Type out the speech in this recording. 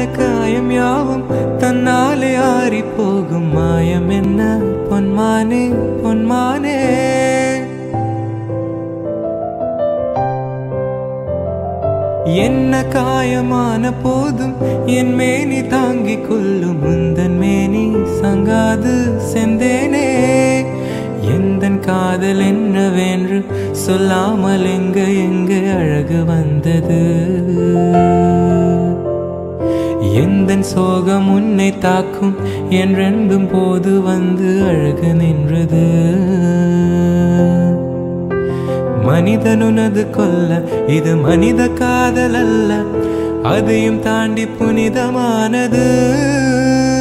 காயம் யாவும் தன்னாலே ஆறி போகும் மாயம் என்ன பொன்மானே பொன்மானே என்ன காயமான போதும் என் மேனி தாங்கிக் கொள்ளும் முந்தன் மேனி சங்காது செந்தேனே எந்தன் காதல் என்னவென்று சொல்லாமல் எங்க எங்க அழகு வந்தது எந்தன் சோகம் உன்னை தாக்கும் என்றென்பும் போது வந்து அழகு நின்றது மனிதனுனது கொல்ல இது மனித காதல் அல்ல அதையும் தாண்டி புனிதமானது